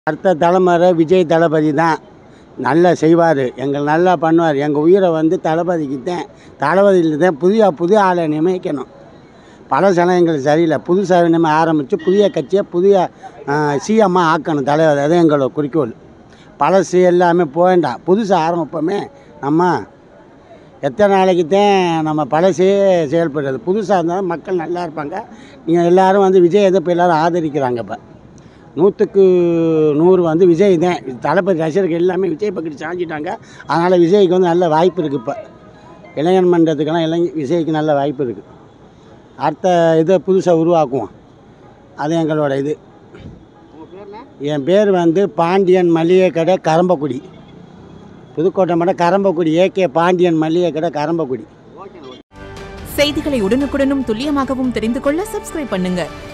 அடுத்த தலைமுறை விஜய் தளபதி தான் நல்லா செய்வார் எங்கள் நல்லா பண்ணுவார் எங்கள் உயிரை வந்து தளபதிக்கு தான் தளபதியில் தான் புதிய புதிய ஆளை நியமிக்கணும் பழசெல்லாம் எங்களுக்கு சரியில்லை புதுசாக நம்ம ஆரம்பித்து புதிய கட்சியை புதிய சிஎம்மாக ஆக்கணும் தலைவர் அது எங்களோட குறிக்கோள் பழசு எல்லாமே போவேண்டாம் புதுசாக ஆரம்பிப்போமே நம்ம எத்தனை நாளைக்கு தான் நம்ம பழசே செயல்படுறது புதுசாக இருந்தால் மக்கள் நல்லா இருப்பாங்க நீங்கள் எல்லாரும் வந்து விஜய் எதை இப்போ எல்லோரும் ஆதரிக்கிறாங்க இப்போ நூற்றுக்கு நூறு வந்து விஜய் தான் தளபதி ரசிகர்கள் எல்லாமே விஜய் பக்கத்து சாஞ்சிட்டாங்க அதனால் விஜய்க்கு வந்து நல்ல வாய்ப்பு இருக்குது இப்போ இளைஞர் மன்றத்துக்கெல்லாம் இளைஞ விஜய்க்கு நல்ல வாய்ப்பு இருக்குது அடுத்த இதை புதுசாக உருவாக்குவோம் அது எங்களோட இது என் பேர் வந்து பாண்டியன் மளிகை கடை கரம்பக்குடி புதுக்கோட்டை மட்டும் கரம்பக்குடி ஏகே பாண்டியன் மளிகை கடை கரம்பக்குடி செய்திகளை உடனுக்குடனும் துல்லியமாகவும் தெரிந்து கொள்ள சப்ஸ்கிரைப் பண்ணுங்க